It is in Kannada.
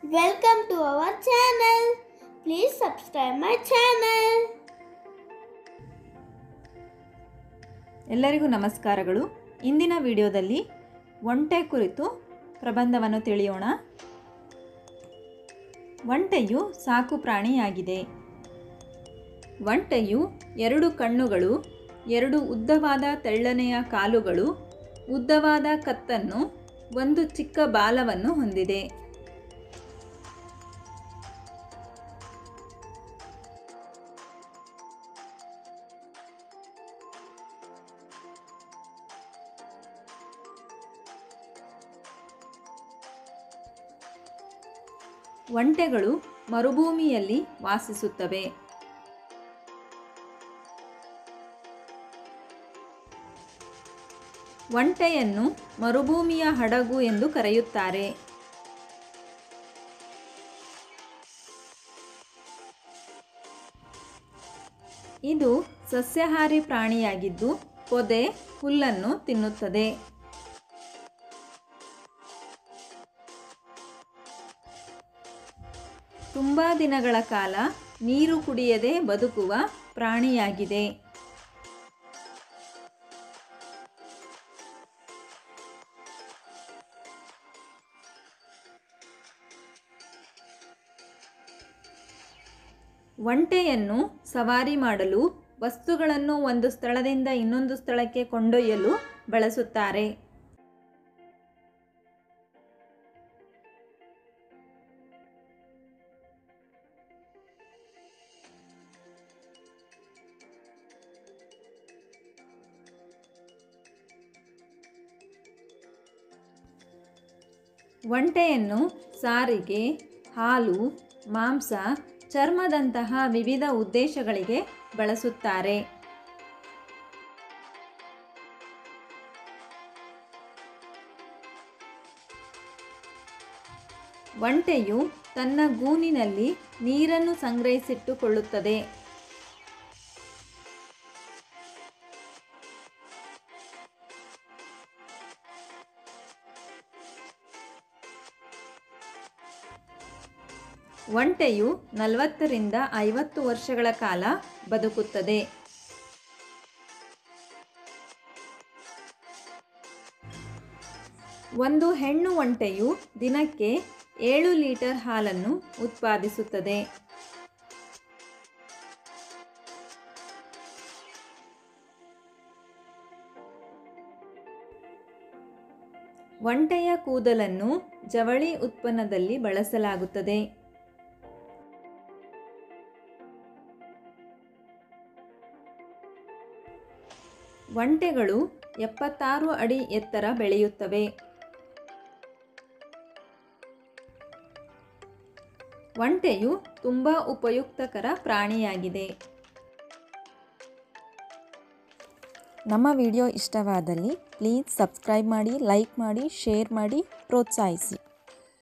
Welcome to our channel. Please subscribe my channel. ಎಲ್ಲರಿಗೂ ನಮಸ್ಕಾರಗಳು ಇಂದಿನ ವಿಡಿಯೋದಲ್ಲಿ ಒಂಟೆ ಕುರಿತು ಪ್ರಬಂಧವನ್ನು ತಿಳಿಯೋಣ ಒಂಟೆಯು ಸಾಕು ಪ್ರಾಣಿಯಾಗಿದೆ ಒಂಟೆಯು ಎರಡು ಕಣ್ಣುಗಳು ಎರಡು ಉದ್ದವಾದ ತೆಳ್ಳನೆಯ ಕಾಲುಗಳು ಉದ್ದವಾದ ಕತ್ತನ್ನು ಒಂದು ಚಿಕ್ಕ ಬಾಲವನ್ನು ಹೊಂದಿದೆ ಒಂಟೆಗಳು ಮರುಭೂಮಿಯಲ್ಲಿ ವಾಸಿಸುತ್ತವೆ ಒಂಟೆಯನ್ನು ಮರುಭೂಮಿಯ ಹಡಗು ಎಂದು ಕರೆಯುತ್ತಾರೆ ಇದು ಸಸ್ಯಾಹಾರಿ ಪ್ರಾಣಿಯಾಗಿದ್ದು ಪೊದೆ ಹುಲ್ಲನ್ನು ತಿನ್ನುತ್ತದೆ ತುಂಬ ದಿನಗಳ ಕಾಲ ನೀರು ಕುಡಿಯದೆ ಬದುಕುವ ಪ್ರಾಣಿಯಾಗಿದೆ ಒಂಟೆಯನ್ನು ಸವಾರಿ ಮಾಡಲು ವಸ್ತುಗಳನ್ನು ಒಂದು ಸ್ಥಳದಿಂದ ಇನ್ನೊಂದು ಸ್ಥಳಕ್ಕೆ ಕೊಂಡೊಯ್ಯಲು ಬಳಸುತ್ತಾರೆ ಒಂಟೆಯನ್ನು ಸಾರಿಗೆ ಹಾಲು ಮಾಂಸ ಚರ್ಮದಂತಹ ವಿವಿಧ ಉದ್ದೇಶಗಳಿಗೆ ಬಳಸುತ್ತಾರೆ ಒಂಟೆಯು ತನ್ನ ಗೂನಿನಲ್ಲಿ ನೀರನ್ನು ಸಂಗ್ರಹಿಸಿಟ್ಟುಕೊಳ್ಳುತ್ತದೆ ಒಂಟೆಯು ನಲವತ್ತರಿಂದ ಐವತ್ತು ವರ್ಷಗಳ ಕಾಲ ಬದುಕುತ್ತದೆ ಒಂದು ಹೆಣ್ಣು ಒಂಟೆಯು ದಿನಕ್ಕೆ ಏಳು ಲೀಟರ್ ಹಾಲನ್ನು ಉತ್ಪಾದಿಸುತ್ತದೆ ಒಂಟೆಯ ಕೂದಲನ್ನು ಜವಳಿ ಉತ್ಪನ್ನದಲ್ಲಿ ಬಳಸಲಾಗುತ್ತದೆ ಒಂಟೆಗಳು ಎಪ್ಪತ್ತಾರು ಅಡಿ ಎತ್ತರ ಬೆಳೆಯುತ್ತವೆ ಒಂಟೆಯು ತುಂಬ ಉಪಯುಕ್ತಕರ ಪ್ರಾಣಿಯಾಗಿದೆ ನಮ್ಮ ವಿಡಿಯೋ ಇಷ್ಟವಾದಲ್ಲಿ ಪ್ಲೀಸ್ ಸಬ್ಸ್ಕ್ರೈಬ್ ಮಾಡಿ ಲೈಕ್ ಮಾಡಿ ಶೇರ್ ಮಾಡಿ ಪ್ರೋತ್ಸಾಹಿಸಿ